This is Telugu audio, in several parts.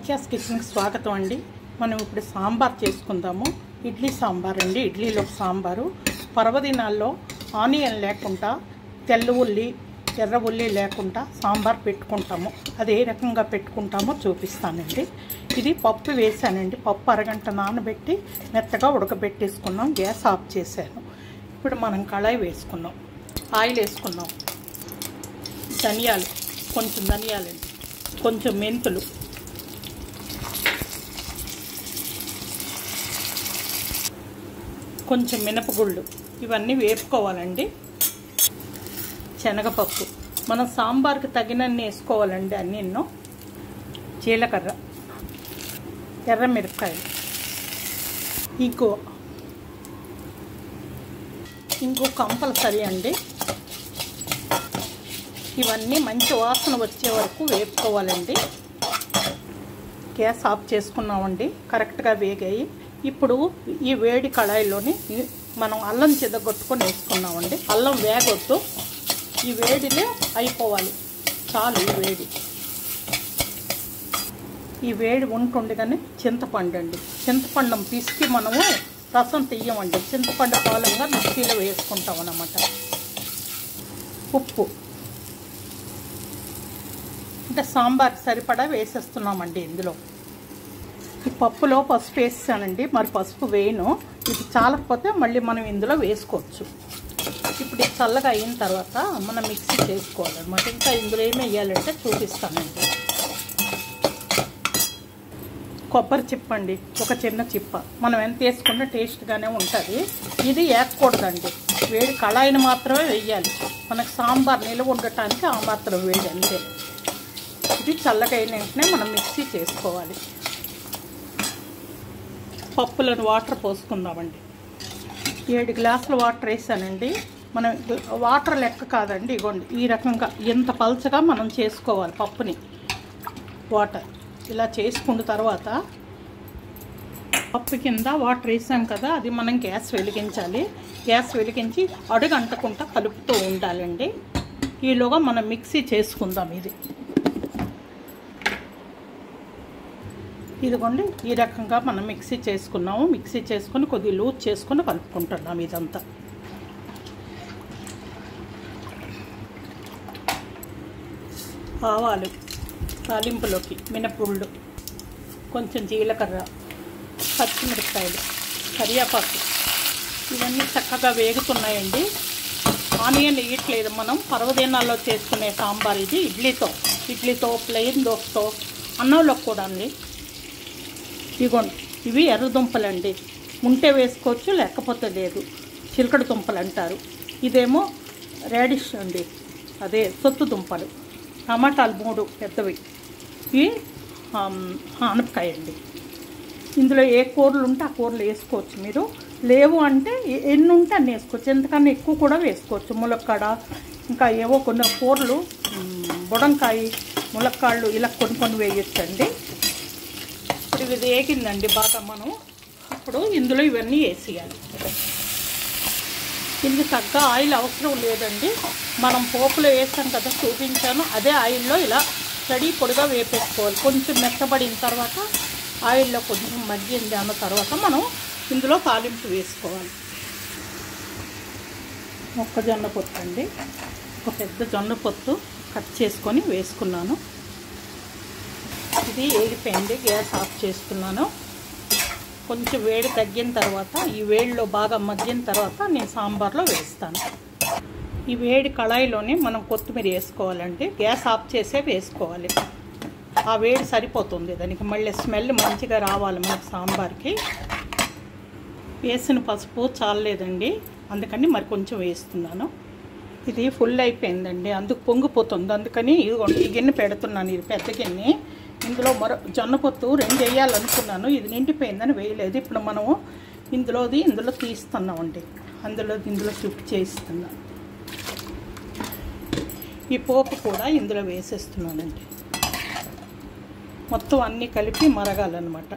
నిత్యాస్ కిచెన్కి స్వాగతం అండి మనం ఇప్పుడు సాంబార్ చేసుకుందాము ఇడ్లీ సాంబార్ అండి ఇడ్లీలో సాంబారు పర్వదినాల్లో ఆనియన్ లేకుండా తెల్ల ఉల్లి ఎర్ర ఉల్లి లేకుండా సాంబార్ పెట్టుకుంటాము అది ఏ రకంగా పెట్టుకుంటామో చూపిస్తానండి ఇది పప్పు వేసానండి పప్పు అరగంట నానబెట్టి మెత్తగా ఉడకబెట్టేసుకున్నాం గ్యాస్ ఆఫ్ చేశాను ఇప్పుడు మనం కళాయి వేసుకున్నాం ఆయిల్ వేసుకున్నాం ధనియాలు కొంచెం ధనియాలండి కొంచెం మెంతులు కొంచెం మినపగుళ్ళు ఇవన్నీ వేపుకోవాలండి శనగపప్పు మనం సాంబార్కి తగినన్ని వేసుకోవాలండి అన్నీ జీలకర్ర ఎర్రమిరపకాయలు ఇంకో ఇంకో కంపల్సరీ అండి ఇవన్నీ మంచి వాసన వచ్చే వరకు వేపుకోవాలండి గ్యాస్ ఆఫ్ చేసుకున్నామండి కరెక్ట్గా వేగాయి ఇప్పుడు ఈ వేడి కళాయిలోని ఈ- మనం అల్లం చెదగొట్టుకొని వేసుకున్నామండి అల్లం వేగొద్దు ఈ వేడిలో అయిపోవాలి చాలు ఈ వేడి ఈ వేడి ఉంటుండగానే చింతపండు అండి చింతపండు పిసికి మనము రసం తీయమండి చింతపండు పాలంగా మిక్సీలో వేసుకుంటాం అన్నమాట ఉప్పు అంటే సాంబార్ సరిపడా వేసేస్తున్నామండి ఇందులో ఈ పప్పులో పసుపు వేసానండి మరి పసుపు వేయను ఇది చాలకపోతే మళ్ళీ మనం ఇందులో వేసుకోవచ్చు ఇప్పుడు ఇది చల్లగా అయిన తర్వాత మనం మిక్సీ చేసుకోవాలన్నమాట ఇంకా ఇందులో ఏమి వేయాలంటే చూపిస్తానండి కొబ్బరి చిప్ప అండి ఒక చిన్న చిప్ప మనం ఎంత వేసుకున్నా టేస్ట్గానే ఉంటుంది ఇది వేయకూడదండి వేడి కళాయిని మాత్రమే వేయాలి మనకు సాంబార్ నిల్వ ఉండటానికి ఆ మాత్రం వేడి అంతే ఇది చల్లగా అయిన వెంటనే మనం మిక్సీ చేసుకోవాలి పప్పులను వాటర్ పోసుకుందామండి ఏడు గ్లాసుల వాటర్ వేసానండి మనం వాటర్ లెక్క కాదండి ఇగోండి ఈ రకంగా ఎంత పల్చగా మనం చేసుకోవాలి పప్పుని వాటర్ ఇలా చేసుకున్న తర్వాత పప్పు కింద వాటర్ వేసాం కదా అది మనం గ్యాస్ వెలిగించాలి గ్యాస్ వెలిగించి అడుగు అంటకుండా కలుపుతూ ఉండాలండి ఈలోగా మనం మిక్సీ చేసుకుందాం ఇది ఇదిగోండి ఈ రకంగా మనం మిక్సీ చేసుకున్నాము మిక్సీ చేసుకొని కొద్దిగా లూజ్ చేసుకొని కలుపుకుంటున్నాం ఇదంతా ఆవాలు తాలింపులోకి మినపుళ్ళు కొంచెం జీలకర్ర పచ్చిమిరపకాయలు కరివేపాకు ఇవన్నీ చక్కగా వేగుతున్నాయండి ఆనియన్ వేయట్లేదు మనం పర్వదినాల్లో చేసుకునే సాంబార్ ఇది ఇడ్లీతో ఇడ్లీతో ప్లెయిన్ దోసతో అన్నంలోకి కూడా అండి ఇగోండి ఇవి ఎర్ర దుంపలండి ఉంటే వేసుకోవచ్చు లేకపోతే లేదు చిలకడ దుంపలు అంటారు ఇదేమో రాడిష్ అండి అదే సొత్తు దుంపలు టమాటాలు మూడు పెద్దవి ఇవి ఆమ్, ఆనపకాయ అండి ఇందులో ఏ కూరలు ఉంటే ఆ కూరలు వేసుకోవచ్చు మీరు లేవు అంటే ఎ- ఎన్ని ఉంటే అన్ని వేసుకోవచ్చు ఎంతకన్నా ఎక్కువ కూడా వేసుకోవచ్చు ములక్కాడ ఇంకా ఏవో కొన్ని కూరలు మ్, బుడంకాయ ములక్కాళ్ళు ఇలా కొన్ని కొన్ని వేయొచ్చండి ఇప్పుడు ఇది వేగిందండి బాగా మనం ఇప్పుడు ఇందులో ఇవన్నీ వేసేయాలి దీనికి తగ్గ ఆయిల్ అవసరం లేదండి మనం పోపులో వేసాం కదా చూపించాను అదే ఆయిల్లో ఇలా తడి పొడిగా వేపేసుకోవాలి కొంచెం మెత్తబడిన తర్వాత ఆయిల్లో కొంచెం మగ్గింది అన్న తర్వాత మనం ఇందులో తాలింపు వేసుకోవాలి మొక్కజొన్న పొత్తు అండి ఒక పెద్ద జొన్న పొత్తు కట్ చేసుకొని వేసుకున్నాను ఇది ఏగిపోయింది గ్యాస్ ఆఫ్ చేసుకున్నాను కొంచెం వేడి తగ్గిన తర్వాత ఈ వేడిలో బాగా మగ్గిన తర్వాత నేను సాంబార్లో వేస్తాను ఈ వేడి కళాయిలోనే మనం కొత్తిమీర వేసుకోవాలండి గ్యాస్ ఆఫ్ చేసే వేసుకోవాలి ఆ వేడి సరిపోతుంది దానికి మళ్ళీ స్మెల్ మంచిగా రావాలి మనకి సాంబార్కి వేసిన పసుపు చాలలేదండి అందుకని మరి కొంచెం వేస్తున్నాను ఇది ఫుల్ అయిపోయిందండి అందుకు పొంగిపోతుంది అందుకని ఇదిగోండి ఈ గిన్నె పెడుతున్నాను ఇది పెద్ద గిన్నె ఇందులో మరో జొన్న పొత్తు రెండు వేయాలనుకున్నాను ఇది నిండిపోయిందని వేయలేదు ఇప్పుడు మనము ఇందులోది ఇందులో తీస్తున్నామండి అందులో ఇందులో షిఫ్ట్ చేయిస్తున్నాను ఈ పోపు కూడా ఇందులో వేసేస్తున్నానండి మొత్తం అన్నీ కలిపి మరగాలన్నమాట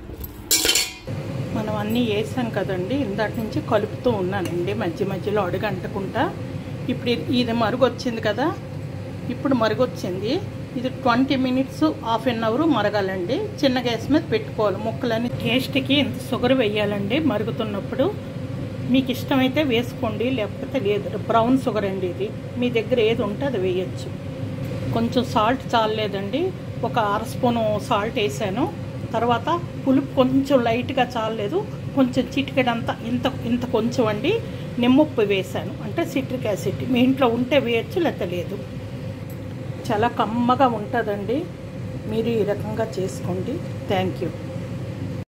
మనం అన్నీ వేసాం కదండి ఇందాక నుంచి కలుపుతూ ఉన్నానండి మధ్య మధ్యలో అడుగంటకుండా ఇప్పుడు ఇది- ఇది మరుగు వచ్చింది కదా ఇప్పుడు మరుగు వచ్చింది ఇది twenty minutes half an hour మరగాలండి చిన్న గ్యాస్ మీద పెట్టుకోవాలి ముక్కలని టేస్ట్కి ఇంత షుగర్ వేయాలండి మరుగుతున్నప్పుడు మీకు ఇష్టమైతే వేసుకోండి లేకపోతే లేదు బ్రౌన్ షుగర్ అండి ఇది మీ దగ్గర ఏది ఉంటే అది వేయచ్చు కొంచెం సాల్ట్ చాలలేదండి ఒక అర స్పూను సాల్ట్ వేసాను తర్వాత పులుపు కొంచెం లైట్గా చాలలేదు కొంచెం చిటికెడంతా ఇంత ఇంత కొంచెం అండి నిమ్మప్పు వేసాను అంటే సిట్రిక్ యాసిడ్ మీ ఇంట్లో ఉంటే వేయచ్చు లేకపోతే లేదు చాలా కమ్మగా ఉంటుందండి మీరు ఈ రకంగా చేసుకోండి థ్యాంక్ యూ